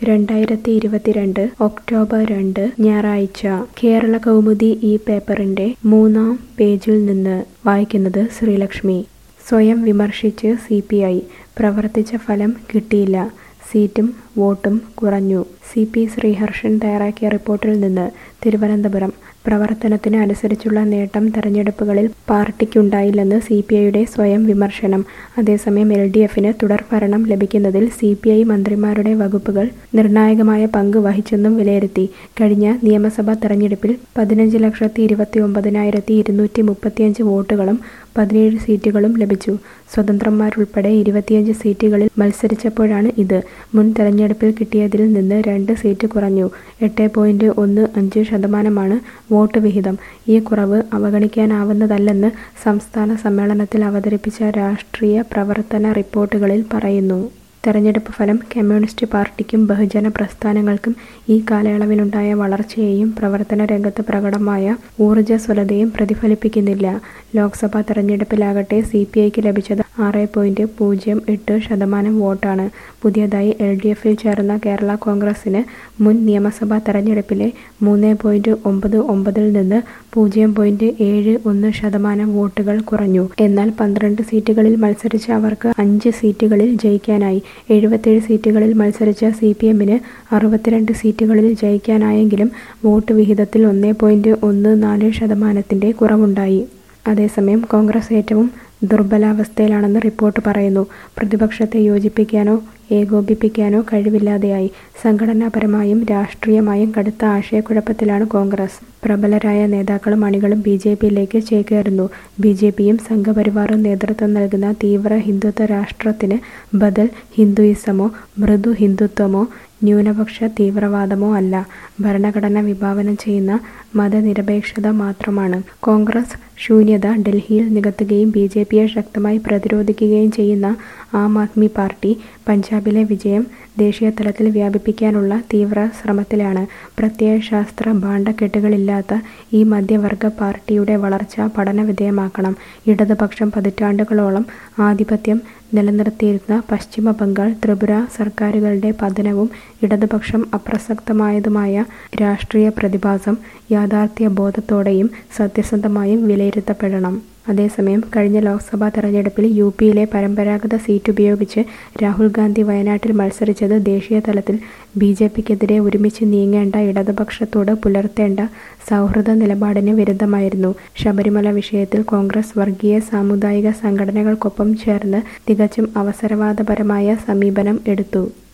രണ്ടായിരത്തി ഇരുപത്തിരണ്ട് ഒക്ടോബർ രണ്ട് ഞായറാഴ്ച കേരള കൗമുദി ഈ പേപ്പറിന്റെ മൂന്നാം പേജിൽ നിന്ന് വായിക്കുന്നത് ശ്രീലക്ഷ്മി സ്വയം വിമർശിച്ച് സി പി ഐ പ്രവർത്തിച്ച ഫലം കിട്ടിയില്ല സീറ്റും വോട്ടും കുറഞ്ഞു സി പി ശ്രീഹർഷൻ തയ്യാറാക്കിയ റിപ്പോർട്ടിൽ നിന്ന് തിരുവനന്തപുരം പ്രവർത്തനത്തിന് അനുസരിച്ചുള്ള നേട്ടം തെരഞ്ഞെടുപ്പുകളിൽ പാർട്ടിക്കുണ്ടായില്ലെന്ന് സി പി ഐയുടെ സ്വയം വിമർശനം അതേസമയം എൽ ഡി എഫിന് തുടർഭരണം ലഭിക്കുന്നതിൽ സി പി ഐ മന്ത്രിമാരുടെ വകുപ്പുകൾ നിർണായകമായ പങ്ക് വഹിച്ചെന്നും വിലയിരുത്തി കഴിഞ്ഞ നിയമസഭാ തെരഞ്ഞെടുപ്പിൽ പതിനഞ്ച് ലക്ഷത്തി ഇരുപത്തി ഒമ്പതിനായിരത്തി ഇരുന്നൂറ്റി മുപ്പത്തിയഞ്ച് വോട്ടുകളും പതിനേഴ് സീറ്റുകളും ലഭിച്ചു സ്വതന്ത്രന്മാരുൾപ്പെടെ ഇരുപത്തിയഞ്ച് സീറ്റുകളിൽ മത്സരിച്ചപ്പോഴാണ് ഇത് മുൻ തെരഞ്ഞെടുപ്പിൽ കിട്ടിയതിൽ നിന്ന് രണ്ട് സീറ്റ് കുറഞ്ഞു എട്ട് പോയിന്റ് ഒന്ന് അഞ്ച് ശതമാനമാണ് വോട്ട് വിഹിതം ഈ കുറവ് അവഗണിക്കാനാവുന്നതല്ലെന്ന് സംസ്ഥാന സമ്മേളനത്തിൽ അവതരിപ്പിച്ച രാഷ്ട്രീയ പ്രവർത്തന റിപ്പോർട്ടുകളിൽ പറയുന്നു തെരഞ്ഞെടുപ്പ് ഫലം കമ്മ്യൂണിസ്റ്റ് പാർട്ടിക്കും ബഹുജന പ്രസ്ഥാനങ്ങൾക്കും ഈ കാലയളവിലുണ്ടായ വളർച്ചയെയും പ്രവർത്തന രംഗത്ത് പ്രകടമായ ഊർജ്ജസ്വലതയും പ്രതിഫലിപ്പിക്കുന്നില്ല ലോക്സഭാ തെരഞ്ഞെടുപ്പിലാകട്ടെ സി പി ഐക്ക് ലഭിച്ചത് ആറ് പോയിന്റ് പൂജ്യം എട്ട് ശതമാനം വോട്ടാണ് പുതിയതായി എൽ ഡി എഫിൽ ചേർന്ന കേരള കോൺഗ്രസിന് മുൻ നിയമസഭാ തെരഞ്ഞെടുപ്പിലെ മൂന്ന് പോയിന്റ് ഒമ്പത് ഒമ്പതിൽ നിന്ന് പൂജ്യം പോയിന്റ് ഏഴ് ഒന്ന് ശതമാനം വോട്ടുകൾ കുറഞ്ഞു എന്നാൽ പന്ത്രണ്ട് സീറ്റുകളിൽ മത്സരിച്ച അവർക്ക് അഞ്ച് സീറ്റുകളിൽ ജയിക്കാനായി എഴുപത്തേഴ് സീറ്റുകളിൽ മത്സരിച്ച സി പി എമ്മിന് അറുപത്തിരണ്ട് സീറ്റുകളിൽ ജയിക്കാനായെങ്കിലും വോട്ട് വിഹിതത്തിൽ ഒന്ന് പോയിന്റ് ഒന്ന് നാല് ശതമാനത്തിന്റെ കുറവുണ്ടായി അതേസമയം കോൺഗ്രസ് ഏറ്റവും ദുർബലാവസ്ഥയിലാണെന്ന് റിപ്പോർട്ട് പറയുന്നു പ്രതിപക്ഷത്തെ യോജിപ്പിക്കാനോ ഏകോപിപ്പിക്കാനോ കഴിവില്ലാതെയായി സംഘടനാപരമായും രാഷ്ട്രീയമായും കടുത്ത ആശയക്കുഴപ്പത്തിലാണ് കോൺഗ്രസ് പ്രബലരായ നേതാക്കളും അണികളും ബി ജെ പിയിലേക്ക് ചേക്കേറുന്നു ബി ജെ പിയും സംഘപരിവാറും നേതൃത്വം നൽകുന്ന തീവ്ര ഹിന്ദുത്വ രാഷ്ട്രത്തിന് ബദൽ ഹിന്ദുയിസമോ മൃദു ഹിന്ദുത്വമോ ന്യൂനപക്ഷ തീവ്രവാദമോ അല്ല ഭരണഘടന വിഭാവനം ചെയ്യുന്ന മതനിരപേക്ഷത മാത്രമാണ് കോൺഗ്രസ് ശൂന്യത ഡൽഹിയിൽ നികത്തുകയും ബി ജെ പിയെ ശക്തമായി പ്രതിരോധിക്കുകയും ചെയ്യുന്ന ആം ആദ്മി പാർട്ടി പഞ്ചാബിലെ വിജയം ദേശീയ തലത്തിൽ വ്യാപിപ്പിക്കാനുള്ള തീവ്ര ശ്രമത്തിലാണ് പ്രത്യയശാസ്ത്ര ഭാണ്ഡക്കെട്ടുകളില്ലാത്ത ഈ മധ്യവർഗ പാർട്ടിയുടെ വളർച്ച പഠനവിധേയമാക്കണം ഇടതുപക്ഷം പതിറ്റാണ്ടുകളോളം ആധിപത്യം നിലനിർത്തിയിരുന്ന പശ്ചിമ ബംഗാൾ ത്രിപുര സർക്കാരുകളുടെ പതനവും ഇടതുപക്ഷം അപ്രസക്തമായതുമായ രാഷ്ട്രീയ പ്രതിഭാസം യാഥാർത്ഥ്യ ബോധത്തോടെയും സത്യസന്ധമായും വിലയിരുത്തപ്പെടണം അതേസമയം കഴിഞ്ഞ ലോക്സഭാ തെരഞ്ഞെടുപ്പിൽ യു പിയിലെ പരമ്പരാഗത സീറ്റ് ഉപയോഗിച്ച് രാഹുൽ ഗാന്ധി വയനാട്ടിൽ മത്സരിച്ചത് ദേശീയ തലത്തിൽ ബി ജെ പിക്കെതിരെ ഒരുമിച്ച് നീങ്ങേണ്ട ഇടതുപക്ഷത്തോട് പുലർത്തേണ്ട സൗഹൃദ നിലപാടിന് വിരുദ്ധമായിരുന്നു ശബരിമല വിഷയത്തിൽ കോൺഗ്രസ് വർഗീയ സാമുദായിക സംഘടനകൾക്കൊപ്പം ചേർന്ന് തികച്ചും അവസരവാദപരമായ സമീപനം എടുത്തു